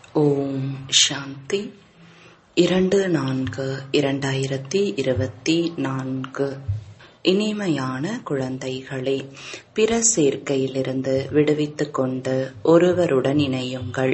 ஓம் சாந்தி இரண்டு நான்கு இரண்டாயிரத்தி இருபத்தி நான்கு இனிமையான குழந்தைகளே பிற சேர்க்கையிலிருந்து விடுவித்துக் கொண்டு ஒருவருடன் இணையுங்கள்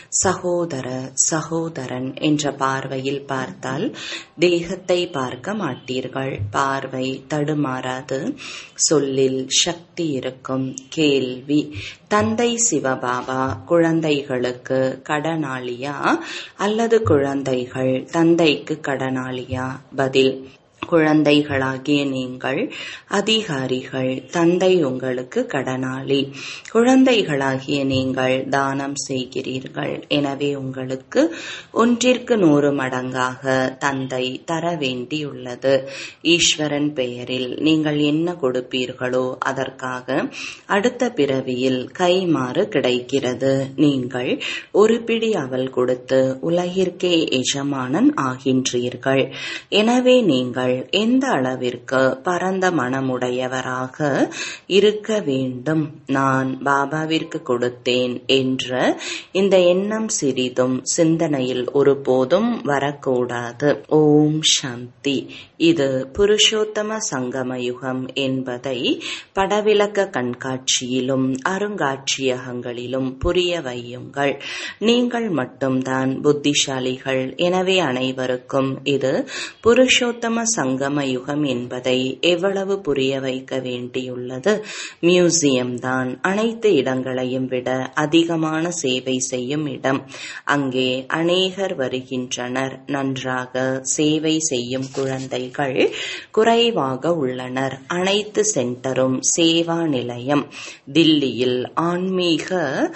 சகோதர சகோதரன் என்ற பார்வையில் பார்த்தால் தேகத்தை பார்க்க மாட்டீர்கள் பார்வை தடுமாறாது சொல்லில் சக்தி இருக்கும் கேள்வி தந்தை சிவபாபா குழந்தைகளுக்கு கடனாளியா அல்லது குழந்தைகள் தந்தைக்கு கடனாளியா பதில் குழந்தைகளாகிய நீங்கள் அதிகாரிகள் தந்தை உங்களுக்கு கடனாளி குழந்தைகளாகிய நீங்கள் தானம் செய்கிறீர்கள் எனவே உங்களுக்கு ஒன்றிற்கு நூறு மடங்காக தந்தை தர வேண்டியுள்ளது ஈஸ்வரன் பெயரில் நீங்கள் என்ன கொடுப்பீர்களோ அதற்காக அடுத்த பிறவியில் கைமாறு கிடைக்கிறது நீங்கள் ஒரு பிடி அவல் கொடுத்து உலகிற்கே எஜமானன் ஆகின்றீர்கள் எனவே நீங்கள் எந்த அளவிற்கு பரந்த மனமுடையவராக இருக்க வேண்டும் நான் பாபாவிற்கு கொடுத்தேன் என்ற இந்த எண்ணம் சிறிதும் சிந்தனையில் ஒருபோதும் வரக்கூடாது ஓம் சாந்தி இது புருஷோத்தம சங்கம யுகம் என்பதை படவிளக்க கண்காட்சியிலும் அருங்காட்சியகங்களிலும் புரிய வையுங்கள் நீங்கள் மட்டும்தான் புத்திசாலிகள் எனவே அனைவருக்கும் இது புருஷோத்தம சங்கம யுகம் என்பதை எவ்வளவு புரிய வைக்க வேண்டியுள்ளது மியூசியம் தான் அனைத்து இடங்களையும் விட அதிகமான சேவை செய்யும் இடம் அங்கே அநேகர் வருகின்றனர் நன்றாக சேவை செய்யும் குழந்தைகள் குறைவாக உள்ளனர் அனைத்து சென்டரும் சேவா நிலையம் தில்லியில் ஆன்மீக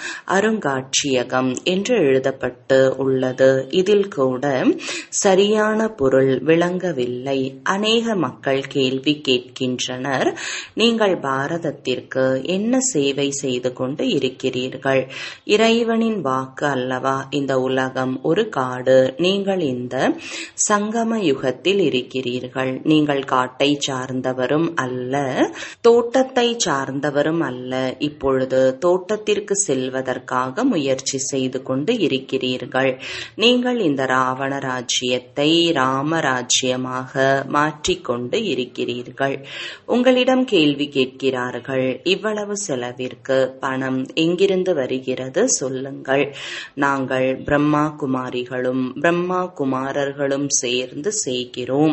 அருங்காட்சியகம் என்று எழுதப்பட்டு உள்ளது இதில் கூட சரியான பொருள் விளங்கவில்லை அநேக மக்கள் கேள்வி கேட்கின்றனர் நீங்கள் பாரதத்திற்கு என்ன சேவை செய்து கொண்டு இருக்கிறீர்கள் இறைவனின் வாக்கு அல்லவா இந்த உலகம் ஒரு காடு நீங்கள் இந்த சங்கம யுகத்தில் இருக்கிறீர்கள் நீங்கள் காட்டை சார்ந்தவரும் அல்ல தோட்டத்தை சார்ந்தவரும் அல்ல இப்பொழுது தோட்டத்திற்கு செல்வதற்காக முயற்சி செய்து கொண்டு இருக்கிறீர்கள் நீங்கள் இந்த ராவண ராஜ்யத்தை ராமராஜ்யமாக மாற்றிக்கொண்டு இருக்கிறீர்கள் உங்களிடம் கேள்வி கேட்கிறார்கள் இவ்வளவு செலவிற்கு பணம் எங்கிருந்து வருகிறது சொல்லுங்கள் நாங்கள் பிரம்மா குமாரிகளும் பிரம்மா குமாரர்களும் சேர்ந்து செய்கிறோம்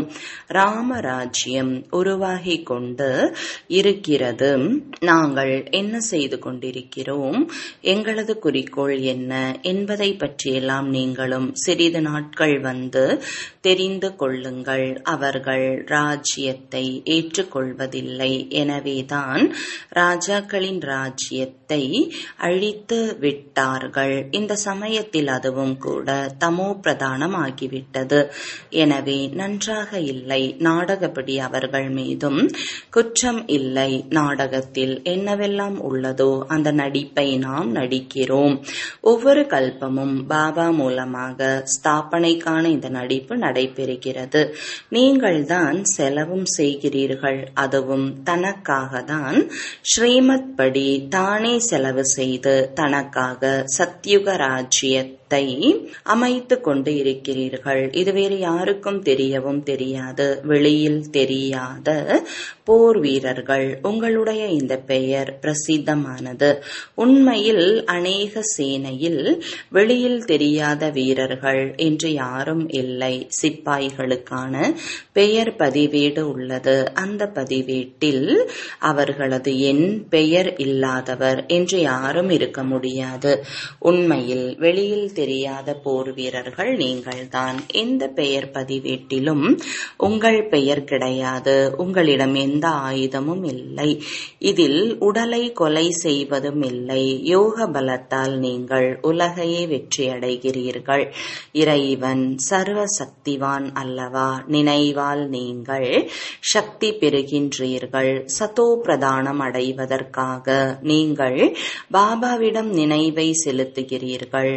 ராமராஜ்யம் உருவாகி கொண்டு இருக்கிறது நாங்கள் என்ன செய்து கொண்டிருக்கிறோம் எங்களது குறிக்கோள் என்ன என்பதை பற்றியெல்லாம் நீங்களும் சிறிது நாட்கள் வந்து தெரிந்து கொள்ளுங்கள் அவர்கள் ராஜ்யத்தை ஏற்றுக்கொள்வதில்லை எனவேதான் ராஜாக்களின் ராஜ்யத்தை அழித்து விட்டார்கள் இந்த சமயத்தில் அதுவும் கூட தமோ பிரதானம் ஆகிவிட்டது எனவே நன்றாக இல்லை நாடகப்படி அவர்கள் மீதும் குற்றம் இல்லை நாடகத்தில் என்னவெல்லாம் உள்ளதோ அந்த நடிப்பை நாம் நடிக்கிறோம் ஒவ்வொரு கல்பமும் பாபா மூலமாக ஸ்தாபனைக்கான இந்த நடிப்பு நடைபெறுகிறது நீங்கள் தான் செலவும் செய்கிறீர்கள் அதுவும் தனக்காக தான் ஸ்ரீமத் படி தானே செலவு செய்து தனக்காக சத்யுக ராஜ்யத்தை அமைத்து கொண்டு இருக்கிறீர்கள் இது வேறு யாருக்கும் தெரியவும் தெரியாது வெளியில் தெரியாத போர் வீரர்கள் உங்களுடைய இந்த பெயர் பிரசித்தமானது உண்மையில் அநேக சேனையில் வெளியில் தெரியாத வீரர்கள் என்று யாரும் இல்லை சிப்பாய்களுக்கான பெயர் பதிவேடு உள்ளது அந்த பதிவேட்டில் அவர்களது எண் பெயர் இல்லாதவர் என்று யாரும் இருக்க முடியாது உண்மையில் வெளியில் தெரியாத போர் வீரர்கள் நீங்கள்தான் எந்த பெயர் பதிவேட்டிலும் உங்கள் பெயர் கிடையாது உங்களிடம் எந்த ஆயுதமும் இல்லை இதில் உடலை கொலை செய்வதும் இல்லை யோக பலத்தால் நீங்கள் உலகையே வெற்றியடைகிறீர்கள் இறைவன் சர்வ சக்திவான் அல்லவா நினைவால் நீங்கள் சக்தி பெறுகின்றீர்கள் சதோ பிரதானம் அடைவதற்காக நீங்கள் பாபாவிடம் நினைவை செலுத்துகிறீர்கள் நீங்கள்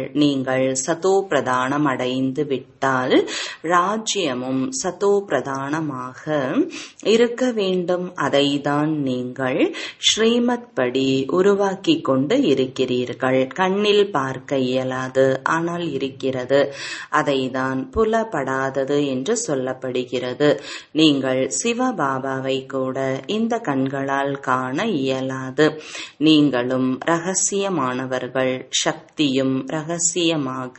நீங்கள் சதோ பிரதானம் அடைந்து விட்டால் ராஜ்யமும் சதோ பிரதானமாக இருக்க வேண்டும் அதைதான் நீங்கள் ஸ்ரீமத் படி உருவாக்கி கொண்டு இருக்கிறீர்கள் கண்ணில் பார்க்க இயலாது ஆனால் இருக்கிறது அதைதான் புலப்படாதது என்று சொல்லப்படுகிறது நீங்கள் சிவபாபாவை கூட இந்த கண்களால் காண இயலாது நீங்களும் ரகசியமானவர்கள் சக்தியும் ரகசியமாக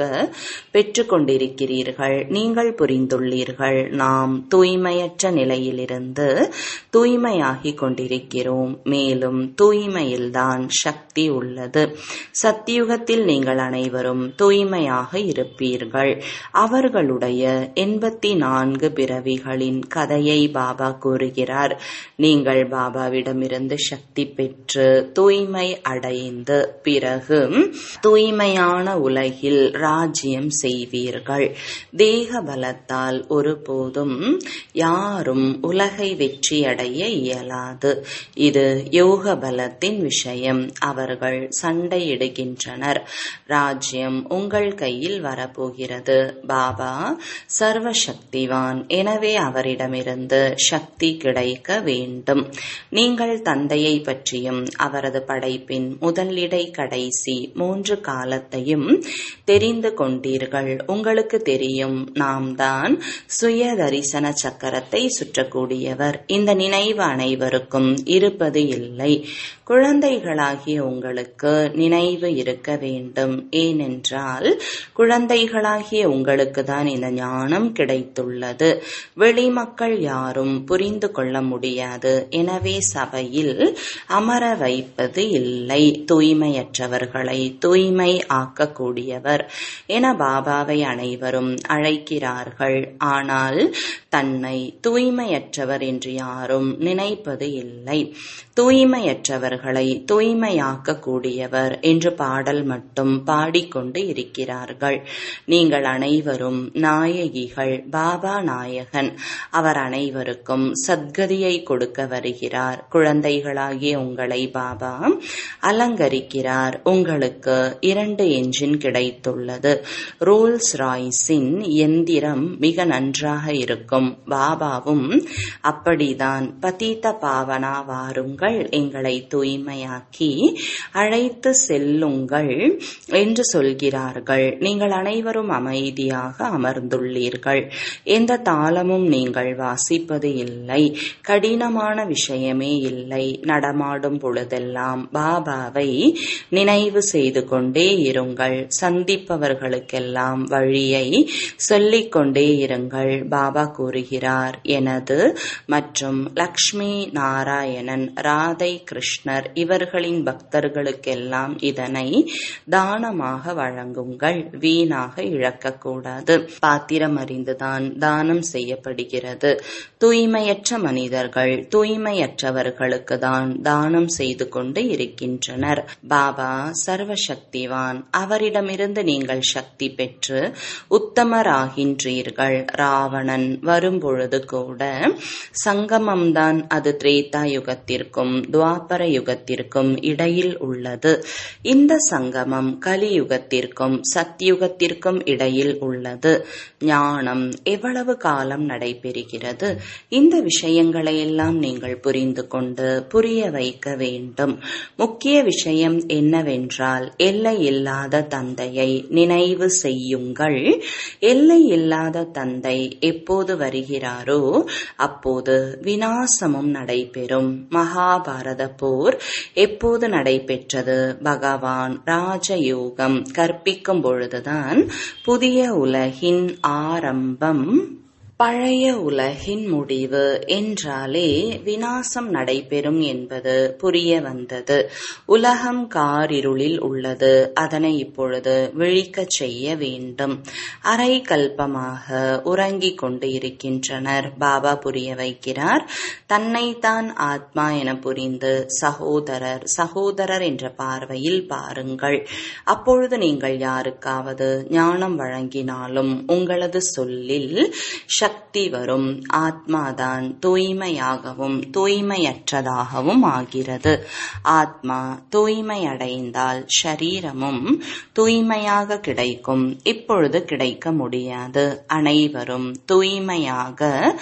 பெற்றுக்கொண்டிருக்கிறீர்கள் நீங்கள் புரிந்துள்ளீர்கள் நாம் தூய்மையற்ற நிலையிலிருந்து தூய்மையாகிக் கொண்டிருக்கிறோம் மேலும் தூய்மையில்தான் சக்தி உள்ளது சத்தியுகத்தில் நீங்கள் அனைவரும் தூய்மையாக இருப்பீர்கள் அவர்களுடைய எண்பத்தி நான்கு பிறவிகளின் கதையை பாபா கூறுகிறார் நீங்கள் பாபாவிடமிருந்து சக்தி பெற்று தூய்மை அடைந்து பிறகு தூய்மையான உலகில் ராஜ்யம் செய்வீர்கள் தேக பலத்தால் ஒருபோதும் யாரும் உலகை வெற்றியடைய இயலாது இது யோக பலத்தின் விஷயம் அவர்கள் சண்டையிடுகின்றனர் ராஜ்யம் உங்கள் கையில் வரப்போகிறது பாபா சர்வசக்திவான் எனவே அவரிடமிருந்து சக்தி கிடைக்க வேண்டும் நீங்கள் தந்தையை பற்றியும் அவரது படைப்பின் முதலிடை கடைசி மூன்று காலத்தையும் தெரிந்து கொண்டீர்கள் உங்களுக்கு தெரியும் நாம் தான் சுய தரிசன சக்கரத்தை சுற்றக்கூடியவர் இந்த நினைவு அனைவருக்கும் இருப்பது இல்லை குழந்தைகளாகிய உங்களுக்கு நினைவு இருக்க வேண்டும் ஏனென்றால் குழந்தைகளாகிய உங்களுக்கு தான் இந்த ஞானம் கிடைத்துள்ளது வெளிமக்கள் யாரும் புரிந்து கொள்ள முடியாது எனவே சபையில் அமர வைப்பது இல்லை தூய்மையற்றவர்களை தூய்மை ஆக்கக்கூடியவர் என பாபாவை அனைவரும் அழைக்கிறார்கள் ஆனால் தன்னை தூய்மையற்றவர் என்று யாரும் நினைப்பது இல்லை தூய்மையற்றவர்களை தூய்மையாக்கக்கூடியவர் என்று பாடல் மட்டும் பாடிக்கொண்டு இருக்கிறார்கள் நீங்கள் அனைவரும் நாயகிகள் பாபா நாயகன் அவர் அனைவருக்கும் சத்கதியை கொடுக்க வருகிறார் குழந்தைகளாகிய உங்களை பாபா அலங்கரிக்கிறார் உங்களுக்கு இரண்டு என்ஜின் கிடைத்துள்ளது ரோல்ஸ் ராய்ஸின் எந்திரம் மிக நன்றாக இருக்கும் பாபாவும் அப்படிதான் பதீத பாவனா வாருங்கள் எங்களை தூய்மையாக்கி அழைத்து செல்லுங்கள் என்று சொல்கிறார்கள் நீங்கள் அனைவரும் அமைதியாக அமர்ந்துள்ளீர்கள் எந்த தாளமும் நீங்கள் வாசிப்பது இல்லை கடினமான விஷயமே இல்லை நடமாடும் பொழுதெல்லாம் பாபாவை நினைவு செய்து கொண்டே இருங்கள் சந்திப்பவர்களுக்கெல்லாம் வழியை சொல்லிக் கொண்டே இருங்கள் பாபா கூறுகிறார் எனது மற்றும் லக்ஷ்மி நாராயணன் ராதை கிருஷ்ணர் இவர்களின் பக்தர்களுக்கெல்லாம் இதனை தானமாக வழங்குங்கள் வீணாக இழக்கக்கூடாது பாத்திரம் அறிந்துதான் தானம் செய்யப்படுகிறது தூய்மையற்ற மனிதர்கள் தூய்மையற்றவர்களுக்கு தான் தானம் செய்து கொண்டு இருக்கின்றனர் பாபா சர்வசக்திவான் அவரிடமிருந்து நீங்கள் சக்தி பெற்று உத்தமராகின்றீர்கள் ராவணன் வரும்பொழுது கூட சங்கமம்தான் அது திரேதா யுகத்திற்கும் துவாபர யுகத்திற்கும் இடையில் உள்ளது இந்த சங்கமம் கலியுகத்திற்கும் சத்யுகத்திற்கும் இடையில் உள்ளது ஞானம் எவ்வளவு காலம் நடைபெறுகிறது இந்த விஷயங்களை எல்லாம் நீங்கள் புரிந்து கொண்டு புரிய வைக்க வேண்டும் முக்கிய விஷயம் என்னவென்றால் எல்லை இல்லாத தந்தையை நினைவு செய்யுங்கள் எல்லை இல்லாத தந்தை எப்போது வருகிறாரோ அப்போது வினாசமும் நடைபெறும் மகாபாரத போர் எப்போது நடைபெற்றது பகவான் ராஜயோகம் கற்பிக்கும் பொழுதுதான் புதிய உலகின் ஆரம்பம் பழைய உலகின் முடிவு என்றாலே வினாசம் நடைபெறும் என்பது புரிய வந்தது உலகம் காரிருளில் உள்ளது அதனை இப்பொழுது விழிக்கச் செய்ய வேண்டும் அரை கல்பமாக உறங்கிக் கொண்டு இருக்கின்றனர் பாபா புரிய வைக்கிறார் தன்னைத்தான் ஆத்மா என புரிந்து சகோதரர் சகோதரர் என்ற பார்வையில் பாருங்கள் அப்பொழுது நீங்கள் யாருக்காவது ஞானம் வழங்கினாலும் உங்களது சொல்லில் சக்தி சக்தி வரும் ஆத்மாதான் தூய்மையாகவும் தூய்மையற்றதாகவும் ஆகிறது ஆத்மா தூய்மையடைந்தால் ஷரீரமும் தூய்மையாக கிடைக்கும் இப்பொழுது கிடைக்க முடியாது அனைவரும் தூய்மையாக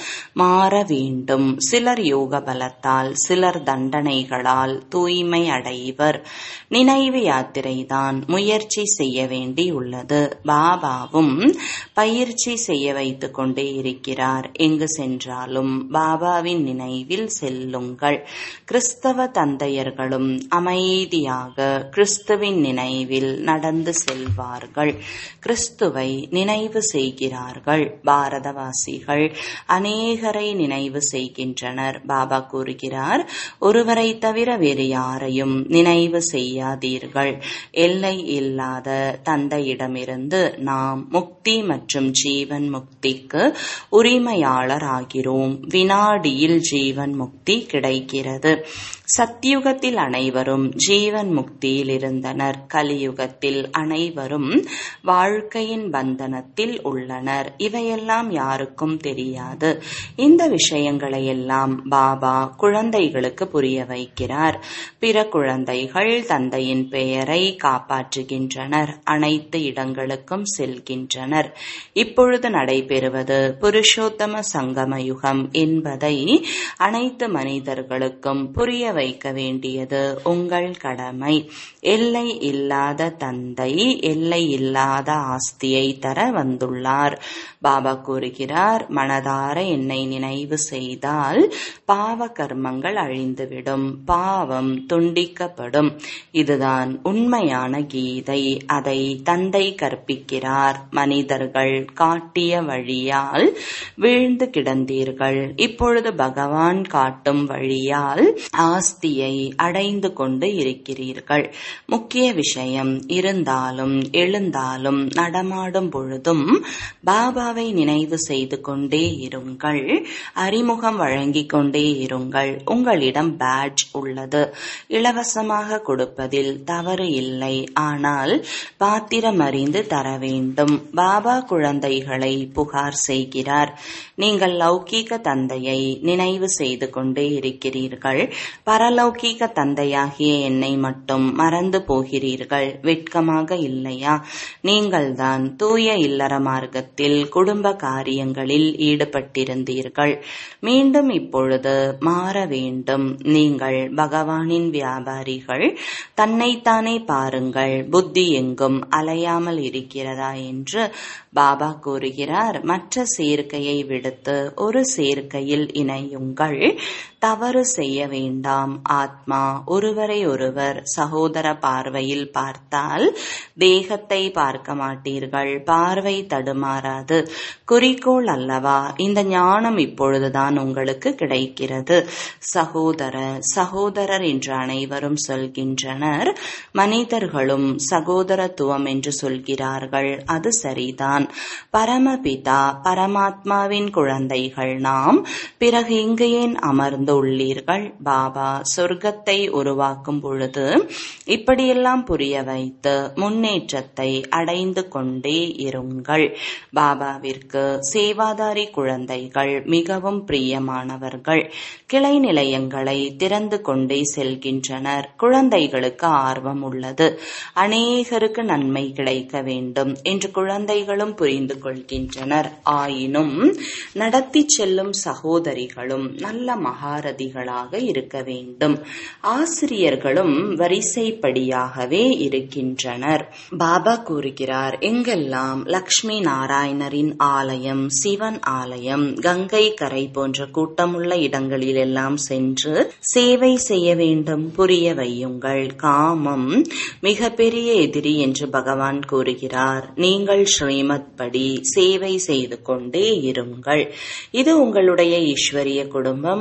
மாற வேண்டும் சிலர் யோக பலத்தால் சிலர் தண்டனைகளால் தூய்மை அடைவர் நினைவு யாத்திரைதான் முயற்சி செய்ய வேண்டியுள்ளது பாபாவும் பயிற்சி செய்ய வைத்துக் கொண்டே இருக்கிறார் எங்கு சென்றாலும் பாபாவின் நினைவில் செல்லுங்கள் கிறிஸ்தவ தந்தையர்களும் அமைதியாக கிறிஸ்துவின் நினைவில் நடந்து செல்வார்கள் கிறிஸ்துவை நினைவு செய்கிறார்கள் பாரதவாசிகள் அநேகரை நினைவு செய்கின்றனர் பாபா கூறுகிறார் ஒருவரை தவிர வேறு யாரையும் நினைவு செய்யாதீர்கள் எல்லை இல்லாத தந்தையிடமிருந்து நாம் முக்தி மற்றும் ஜீவன் முக்திக்கு உரிமையாளர் ஆகிறோம் வினாடியில் ஜீவன் முக்தி கிடைக்கிறது சத்தியுகத்தில் அனைவரும் ஜீவன் முக்தியில் இருந்தனர் கலியுகத்தில் அனைவரும் வாழ்க்கையின் பந்தனத்தில் உள்ளனர் இவையெல்லாம் யாருக்கும் தெரியாது இந்த விஷயங்களை எல்லாம் பாபா குழந்தைகளுக்கு புரிய வைக்கிறார் பிற குழந்தைகள் தந்தையின் பெயரை காப்பாற்றுகின்றனர் அனைத்து இடங்களுக்கும் செல்கின்றனர் இப்பொழுது நடைபெறுவது புருஷோத்தம சங்கம யுகம் என்பதை அனைத்து மனிதர்களுக்கும் புரிய வைக்க வேண்டியது உங்கள் கடமை எல்லை இல்லாத தந்தை எல்லை இல்லாத ஆஸ்தியை தர வந்துள்ளார் பாபா கூறுகிறார் மனதார என்னை நினைவு செய்தால் பாவ கர்மங்கள் அழிந்துவிடும் பாவம் துண்டிக்கப்படும் இதுதான் உண்மையான கீதை அதை தந்தை கற்பிக்கிறார் மனிதர்கள் காட்டிய வழியால் வீழ்ந்து கிடந்தீர்கள் இப்பொழுது பகவான் காட்டும் வழியால் ஆஸ்தியை அடைந்து கொண்டு இருக்கிறீர்கள் முக்கிய விஷயம் இருந்தாலும் எழுந்தாலும் நடமாடும் பொழுதும் பாபாவை நினைவு செய்து கொண்டே இருங்கள் அறிமுகம் வழங்கிக் கொண்டே இருங்கள் உங்களிடம் பேட்ஜ் உள்ளது இலவசமாக கொடுப்பதில் தவறு இல்லை ஆனால் பாத்திரம் அறிந்து தர வேண்டும் பாபா குழந்தைகளை புகார் செய்கிறார் நீங்கள் லௌகீக தந்தையை நினைவு செய்து கொண்டே இருக்கிறீர்கள் பரலௌகீக தந்தையாகிய என்னை மட்டும் மறந்து போகிறீர்கள் வெட்கமாக இல்லையா நீங்கள்தான் தூய இல்லற மார்க்கத்தில் குடும்ப காரியங்களில் ஈடுபட்டிருந்தீர்கள் மீண்டும் இப்பொழுது மாற வேண்டும் நீங்கள் பகவானின் வியாபாரிகள் தன்னைத்தானே பாருங்கள் புத்தி எங்கும் அலையாமல் இருக்கிறதா என்று பாபா கூறுகிறார் மற்ற சேர்க்கையை விடுத்து ஒரு சேர்க்கையில் இணையுங்கள் தவறு செய்ய வேண்டாம் ஆத்மா ஒருவரை ஒருவர் சகோதர பார்வையில் பார்த்தால் தேகத்தை பார்க்க மாட்டீர்கள் பார்வை தடுமாறாது குறிக்கோள் அல்லவா இந்த ஞானம் இப்பொழுதுதான் உங்களுக்கு கிடைக்கிறது சகோதர சகோதரர் என்று அனைவரும் சொல்கின்றனர் மனிதர்களும் சகோதரத்துவம் என்று சொல்கிறார்கள் அது சரிதான் பரமபிதா பரமாத்மாவின் குழந்தைகள் நாம் பிறகு இங்கு ஏன் அமர்ந்து உள்ளீர்கள் பாபா சொர்க்கத்தை உருவாக்கும் பொழுது இப்படியெல்லாம் புரிய வைத்து முன்னேற்றத்தை அடைந்து கொண்டே இருங்கள் பாபாவிற்கு சேவாதாரி குழந்தைகள் மிகவும் பிரியமானவர்கள் கிளை நிலையங்களை திறந்து கொண்டே செல்கின்றனர் குழந்தைகளுக்கு ஆர்வம் உள்ளது அநேகருக்கு நன்மை கிடைக்க வேண்டும் என்று குழந்தைகளும் புரிந்து கொள்கின்றனர் ஆயினும் நடத்தி செல்லும் சகோதரிகளும் நல்ல மகாரதிகளாக இருக்க வேண்டும் ஆசிரியர்களும் வரிசைப்படியாகவே இருக்கின்றனர் பாபா கூறுகிறார் எங்கெல்லாம் லக்ஷ்மி நாராயணரின் ஆலயம் சிவன் ஆலயம் கங்கை கரை போன்ற கூட்டமுள்ள இடங்களிலெல்லாம் சென்று சேவை செய்ய வேண்டும் புரிய வையுங்கள் காமம் மிக பெரிய எதிரி என்று பகவான் கூறுகிறார் நீங்கள் ஸ்ரீமத் படி சேவை செய்து கொண்டே இருங்கள் இது உங்களுடைய ஈஸ்வரிய குடும்பம் இங்கே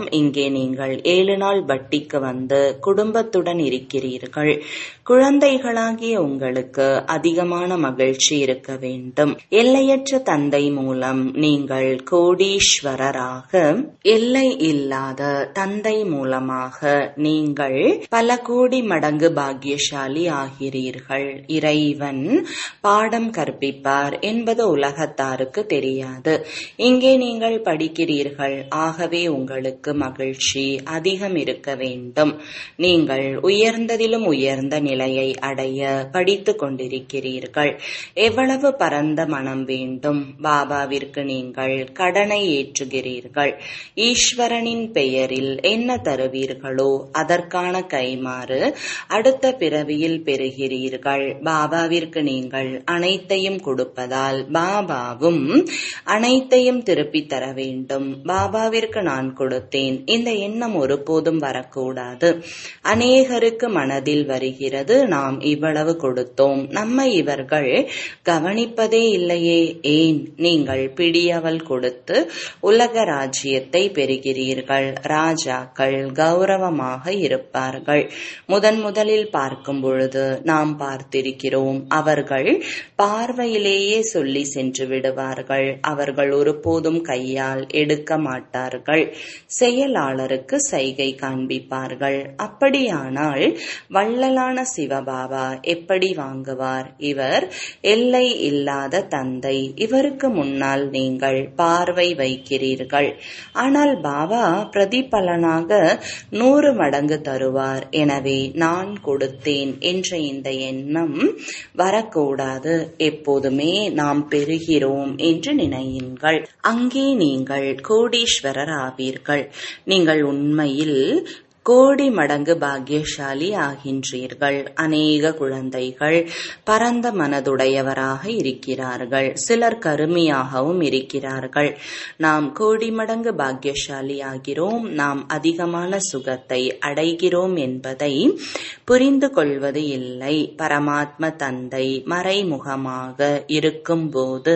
நீங்கள் ஏழு நாள் வட்டிக்கு வந்து குடும்பத்துடன் இருக்கிறீர்கள் குழந்தைகளாகிய உங்களுக்கு அதிகமான மகிழ்ச்சி இருக்க வேண்டும் எல்லையற்ற தந்தை மூலம் நீங்கள் கோடீஸ்வரராக எல்லை இல்லாத தந்தை மூலமாக நீங்கள் பல கோடி மடங்கு பாக்கியசாலி ஆகிறீர்கள் இறைவன் பாடம் கற்பிப்பார் என்பது உலகத்தாருக்கு தெரியாது இங்கே நீங்கள் படிக்கிறீர்கள் ஆகவே உங்களுக்கு மகிழ்ச்சி அதிகம் இருக்க வேண்டும் நீங்கள் உயர்ந்ததிலும் உயர்ந்த நிலையை அடைய படித்துக் கொண்டிருக்கிறீர்கள் எவ்வளவு பரந்த மனம் வேண்டும் பாபாவிற்கு நீங்கள் கடனை ஏற்றுகிறீர்கள் ஈஸ்வரனின் பெயரில் என்ன தருவீர்களோ அதற்கான கைமாறு அடுத்த பிறவியில் பெறுகிறீர்கள் பாபாவிற்கு நீங்கள் அனைத்தையும் கொடுப்பதால் பாபாவும் அனைத்தையும் திருப்பி தர வேண்டும் பாபாவிற்கு நான் கொடுத்தேன் இந்த எண்ணம் ஒருபோதும் வரக்கூடாது அநேகருக்கு மனதில் வருகிறது நாம் இவ்வளவு கொடுத்தோம் நம்மை இவர்கள் கவனிப்பதே இல்லையே ஏன் நீங்கள் பிடியவல் கொடுத்து உலக ராஜ்யத்தை பெறுகிறீர்கள் ராஜாக்கள் கௌரவமாக இருப்பார்கள் முதன் முதலில் பார்க்கும் பொழுது நாம் பார்த்திருக்கிறோம் அவர்கள் பார்வையிலேயே சொல்லி சென்று விடுவார்கள் அவர்கள் ஒருபோதும் கையால் எடுக்க மாட்டார்கள் செயலாளருக்கு சைகை காண்பிப்பார்கள் அப்படியானால் வள்ளலான சிவபாபா எப்படி வாங்குவார் இவர் எல்லை இல்லாத தந்தை இவருக்கு முன்னால் நீங்கள் பார்வை வைக்கிறீர்கள் ஆனால் பாபா பிரதிபலனாக நூறு மடங்கு தருவார் எனவே நான் கொடுத்தேன் என்ற இந்த எண்ணம் வரக்கூடாது எப்போதுமே நாம் பெறுகிறோம் என்று நினையுங்கள் அங்கே நீங்கள் கோடீஸ்வரர் ஆவீர்கள் நீங்கள் உண்மையில் கோடி மடங்கு பாக்கியசாலி ஆகின்றீர்கள் அநேக குழந்தைகள் பரந்த மனதுடையவராக இருக்கிறார்கள் சிலர் கருமையாகவும் இருக்கிறார்கள் நாம் கோடி மடங்கு பாக்கியசாலி ஆகிறோம் நாம் அதிகமான சுகத்தை அடைகிறோம் என்பதை புரிந்து கொள்வது இல்லை பரமாத்ம தந்தை மறைமுகமாக இருக்கும்போது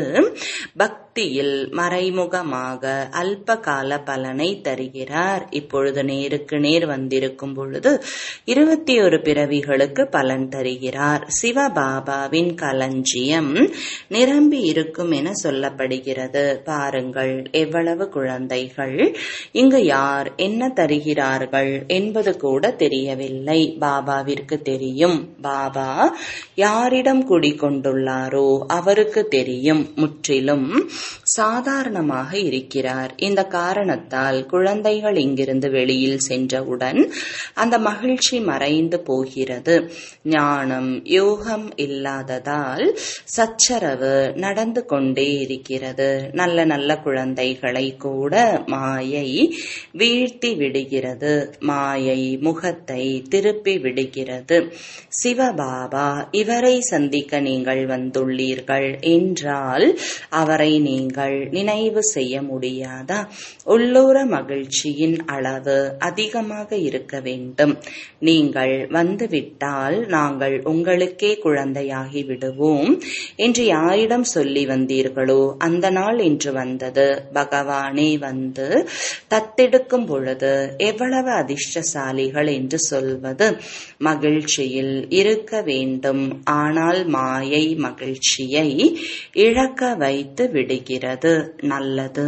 பக்தியில் மறைமுகமாக அல்ப கால பலனை தருகிறார் இப்பொழுது நேருக்கு நேர் வந்திருக்கும் பொழுது இருபத்தி ஒரு பிறவிகளுக்கு பலன் தருகிறார் சிவபாபாவின் களஞ்சியம் நிரம்பி இருக்கும் என சொல்லப்படுகிறது பாருங்கள் எவ்வளவு குழந்தைகள் இங்கு யார் என்ன தருகிறார்கள் என்பது கூட தெரியவில்லை பாபாவிற்கு தெரியும் பாபா யாரிடம் குடிக்கொண்டுள்ளாரோ அவருக்கு தெரியும் முற்றிலும் சாதாரணமாக இருக்கிறார் இந்த காரணத்தால் குழந்தைகள் இங்கிருந்து வெளியில் சென்றவுடன் அந்த மகிழ்ச்சி மறைந்து போகிறது ஞானம் யோகம் இல்லாததால் சச்சரவு நடந்து கொண்டே இருக்கிறது நல்ல நல்ல குழந்தைகளை கூட மாயை வீழ்த்தி விடுகிறது மாயை முகத்தை திருப்பி விடுகிறது சிவபாபா இவரை சந்திக்க நீங்கள் வந்துள்ளீர்கள் என்றால் அவரை நீங்கள் நினைவு செய்ய முடியாதா உள்ளூர மகிழ்ச்சியின் அளவு அதிகமாக இருக்க வேண்டும் நீங்கள் வந்துவிட்டால் நாங்கள் உங்களுக்கே குழந்தையாகி விடுவோம் என்று யாரிடம் சொல்லி வந்தீர்களோ அந்த நாள் இன்று வந்தது பகவானே வந்து தத்தெடுக்கும் பொழுது எவ்வளவு அதிர்ஷ்டசாலிகள் என்று சொல்வது மகிழ்ச்சியில் இருக்க வேண்டும் ஆனால் மாயை மகிழ்ச்சியை இழக்க வைத்து விடுகிறது நல்லது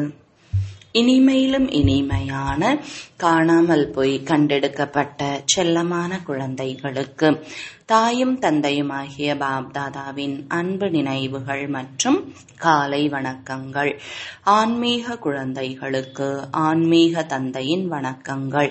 இனிமையிலும் இனிமையான காணாமல் போய் கண்டெடுக்கப்பட்ட செல்லமான குழந்தைகளுக்கு தாயும் தந்தையுமாகிய பாப்தாதாவின் அன்பு நினைவுகள் மற்றும் காலை வணக்கங்கள் ஆன்மீக குழந்தைகளுக்கு ஆன்மீக தந்தையின் வணக்கங்கள்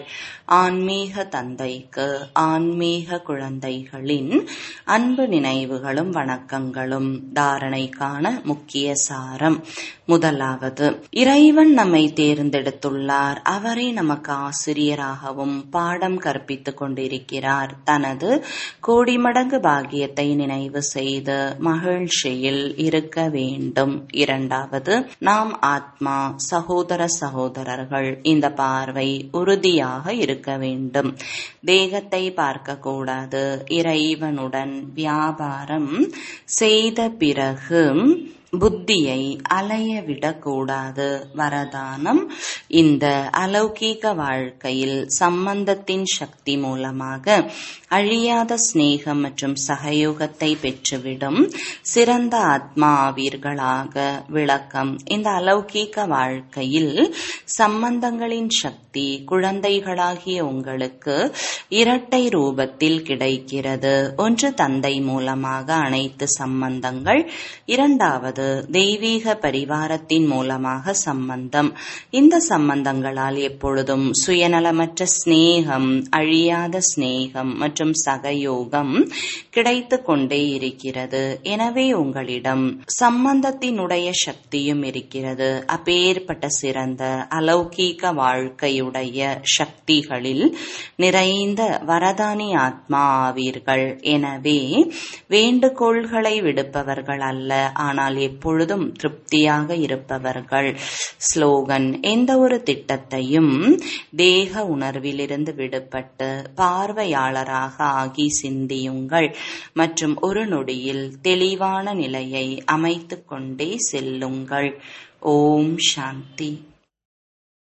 ஆன்மீக தந்தைக்கு ஆன்மீக குழந்தைகளின் அன்பு நினைவுகளும் வணக்கங்களும் தாரணைக்கான முக்கிய சாரம் முதலாவது இறைவன் நம்மை தேர்ந்தெடுத்துள்ளார் அவரே நமக்கு ஆசிரியராகவும் பாடம் கற்பித்துக் கொண்டிருக்கிறார் தனது கோடி மடங்கு பாக்கியத்தை நினைவு செய்து மகிழ்ச்சியில் இருக்க வேண்டும் இரண்டாவது நாம் ஆத்மா சகோதர சகோதரர்கள் இந்த பார்வை உறுதியாக இருக்க வேண்டும் தேகத்தை பார்க்க கூடாது இறைவனுடன் வியாபாரம் செய்த பிறகு புத்தியை அலைய விடக்கூடாது வரதானம் இந்த அலௌகீக வாழ்க்கையில் சம்பந்தத்தின் சக்தி மூலமாக அழியாத சிநேகம் மற்றும் சகயோகத்தை பெற்றுவிடும் சிறந்த ஆத்மா ஆவீர்களாக விளக்கம் இந்த அலௌகீக வாழ்க்கையில் சம்பந்தங்களின் சக்தி குழந்தைகளாகிய உங்களுக்கு இரட்டை ரூபத்தில் கிடைக்கிறது ஒன்று தந்தை மூலமாக அனைத்து சம்பந்தங்கள் இரண்டாவது தெய்வீக பரிவாரத்தின் மூலமாக சம்பந்தம் இந்த சம்பந்தங்களால் எப்பொழுதும் சுயநலமற்ற சிநேகம் அழியாத சிநேகம் மற்றும் சகயோகம் கிடைத்து கொண்டே இருக்கிறது எனவே உங்களிடம் சம்பந்தத்தினுடைய சக்தியும் இருக்கிறது அப்பேற்பட்ட சிறந்த அலௌகீக வாழ்க்கையுடைய சக்திகளில் நிறைந்த வரதானி ஆத்மா ஆவீர்கள் எனவே வேண்டுகோள்களை விடுப்பவர்கள் அல்ல ஆனால் எப்பொழுதும் திருப்தியாக இருப்பவர்கள் ஸ்லோகன் எந்த ஒரு திட்டத்தையும் தேக உணர்விலிருந்து விடுபட்டு பார்வையாளராக ஆகி சிந்தியுங்கள் மற்றும் ஒரு நொடியில் தெளிவான நிலையை அமைத்துக் கொண்டே செல்லுங்கள் ஓம் சாந்தி